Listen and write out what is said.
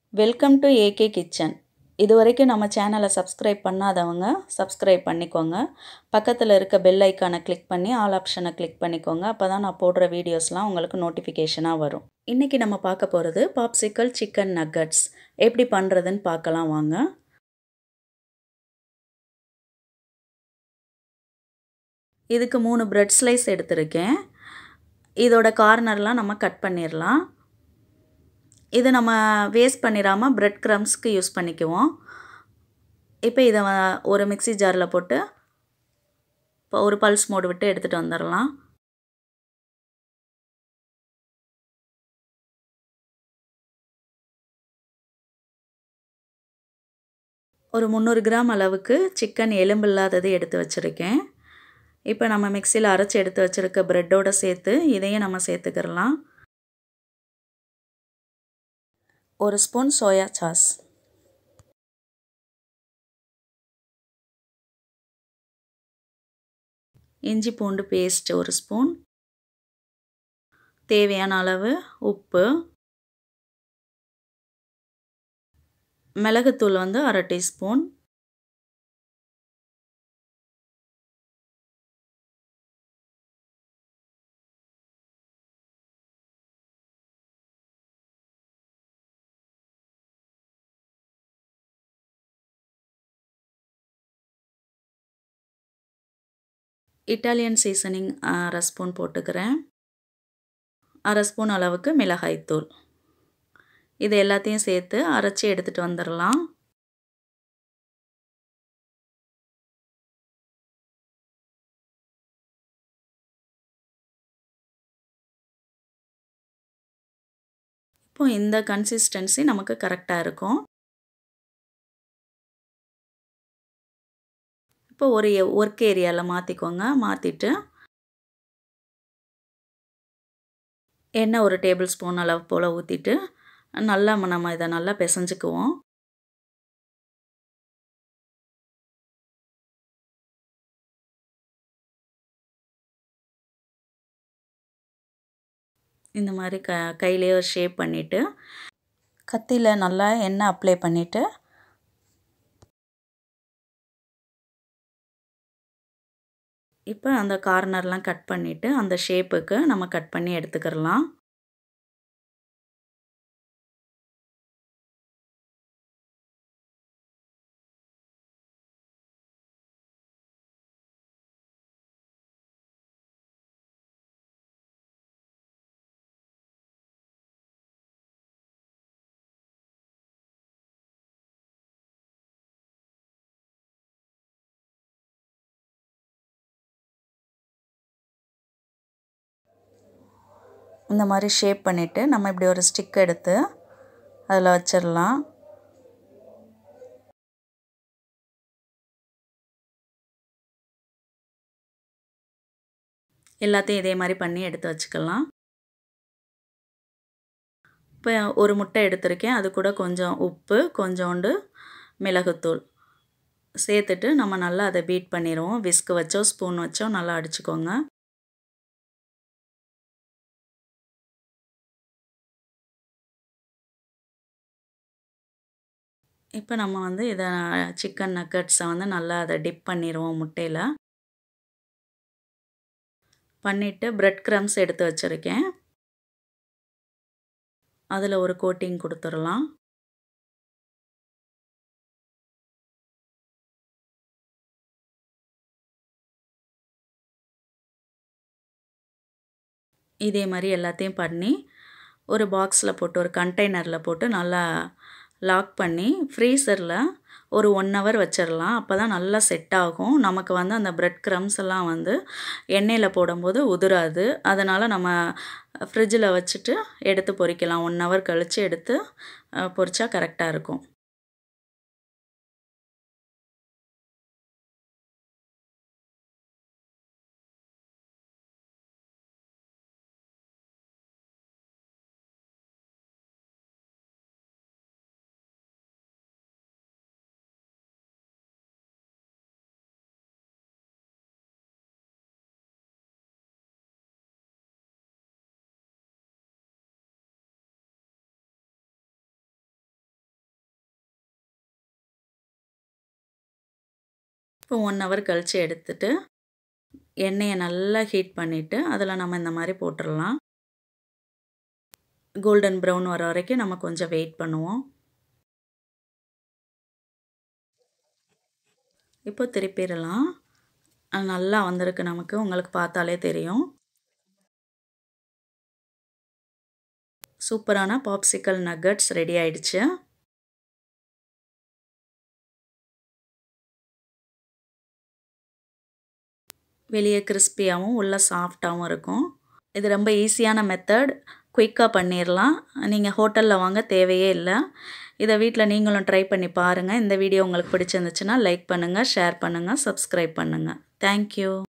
welcome to AK kitchen இது வரைக்கும் நம்ம சேனலை சப்ஸ்கிரைப் பண்ணாதவங்க சப்ஸ்கிரைப் பண்ணிக்கோங்க பக்கத்தில் இருக்க பெல் ஐக்கானை கிளிக் பண்ணி ஆல் ஆப்ஷனை கிளிக் பண்ணிக்கோங்க அப்போ தான் நான் போடுற வீடியோஸ்லாம் உங்களுக்கு நோட்டிஃபிகேஷனாக வரும் இன்றைக்கி நம்ம பார்க்க போகிறது பாப்சிக்கல் சிக்கன் நக்கட்ஸ் எப்படி பண்ணுறதுன்னு பார்க்கலாம் வாங்க இதுக்கு மூணு பிரெட் ஸ்லைஸ் எடுத்திருக்கேன் இதோட கார்னர்லாம் நம்ம கட் பண்ணிடலாம் இது நம்ம வேஸ்ட் பண்ணிடாமல் ப்ரெட் க்ரம்ஸ்க்கு யூஸ் பண்ணிக்குவோம் இப்போ இதை ஒரு மிக்சி ஜாரில் போட்டு இப்போ ஒரு பல்ஸ் மோடு விட்டு எடுத்துகிட்டு வந்துடலாம் ஒரு முந்நூறு கிராம் அளவுக்கு சிக்கன் எலும்பு இல்லாதது எடுத்து வச்சுருக்கேன் இப்போ நம்ம மிக்சியில் அரைச்சி எடுத்து வச்சுருக்க ப்ரெட்டோடு சேர்த்து இதையும் நம்ம சேர்த்துக்கிறலாம் ஒரு ஸ்பூன் சோயா சாஸ் இஞ்சி பூண்டு பேஸ்ட் ஒரு ஸ்பூன் தேவையான அளவு உப்பு மிளகுத்தூள் வந்து அரை டீஸ்பூன் இட்டாலியன் சீசனிங் அரை ஸ்பூன் போட்டுக்கிறேன் அரை ஸ்பூன் அளவுக்கு மிளகாய்த்தூள் இது எல்லாத்தையும் சேர்த்து அரைச்சி எடுத்துகிட்டு வந்துடலாம் இப்போ இந்த கன்சிஸ்டன்சி நமக்கு கரெக்டாக இருக்கும் இப்போ ஒரு ஒர்க் ஏரியாவில் மாற்றிக்கோங்க மாற்றிட்டு எண்ணெய் ஒரு டேபிள் ஸ்பூன் அளவு போல் ஊற்றிட்டு நல்லா நம்ம இதை நல்லா பிசைஞ்சுக்குவோம் இந்த மாதிரி க கையிலே ஒரு ஷேப் பண்ணிவிட்டு கத்தியில் நல்லா எண்ணெய் அப்ளை பண்ணிவிட்டு இப்போ அந்த கார்னர்லாம் கட் பண்ணிவிட்டு அந்த ஷேப்புக்கு நம்ம கட் பண்ணி எடுத்துக்கிறலாம் இந்த மாதிரி ஷேப் பண்ணிவிட்டு நம்ம இப்படி ஒரு ஸ்டிக் எடுத்து அதில் வச்சிடலாம் எல்லாத்தையும் இதே மாதிரி பண்ணி எடுத்து வச்சுக்கலாம் இப்போ ஒரு முட்டை எடுத்திருக்கேன் அது கூட கொஞ்சம் உப்பு கொஞ்சோண்டு மிளகுத்தூள் சேர்த்துட்டு நம்ம நல்லா அதை பீட் பண்ணிடுவோம் விஸ்கு வச்சோ ஸ்பூன் வச்சோ நல்லா அடிச்சுக்கோங்க இப்போ நம்ம வந்து இதை சிக்கன் நக்கட்ஸை வந்து நல்லா அதை டிப் பண்ணிடுவோம் முட்டையில் பண்ணிவிட்டு ப்ரெட் க்ரம்ஸ் எடுத்து வச்சுருக்கேன் அதில் ஒரு கோட்டிங் கொடுத்துடலாம் இதே மாதிரி எல்லாத்தையும் பண்ணி ஒரு பாக்ஸில் போட்டு ஒரு கண்டெய்னரில் போட்டு நல்லா லாக் பண்ணி ஃப்ரீசரில் ஒரு ஒன் ஹவர் வச்சிடலாம் அப்போ தான் நல்லா செட் ஆகும் நமக்கு வந்து அந்த ப்ரெட் க்ரம்ஸ் எல்லாம் வந்து எண்ணெயில் போடும்போது உதிராது அதனால் நம்ம ஃப்ரிட்ஜில் வச்சுட்டு எடுத்து பொரிக்கலாம் ஒன் ஹவர் கழித்து எடுத்து பொரிச்சா கரெக்டாக இருக்கும் இப்போ ஒன் ஹவர் கழித்து எடுத்துட்டு எண்ணெயை நல்லா ஹீட் பண்ணிவிட்டு அதில் நம்ம இந்த மாதிரி போட்டுடலாம் கோல்டன் ப்ரௌன் வர வரைக்கும் நம்ம கொஞ்சம் வெயிட் பண்ணுவோம் இப்போ திருப்பிடலாம் நல்லா வந்திருக்கு நமக்கு உங்களுக்கு பார்த்தாலே தெரியும் சூப்பரான பாப்சிக்கல் நக்கட்ஸ் ரெடி ஆயிடுச்சு வெளியே கிறிஸ்பியாகவும் உள்ளே சாஃப்டாகவும் இருக்கும் இது ரொம்ப ஈஸியான மெத்தட் குயிக்காக பண்ணிடலாம் நீங்கள் ஹோட்டலில் வாங்க தேவையே இல்லை இதை வீட்டில் நீங்களும் ட்ரை பண்ணி பாருங்கள் இந்த வீடியோ உங்களுக்கு பிடிச்சிருந்துச்சுன்னா லைக் பண்ணுங்கள் ஷேர் பண்ணுங்கள் சப்ஸ்கிரைப் பண்ணுங்கள் தேங்க்யூ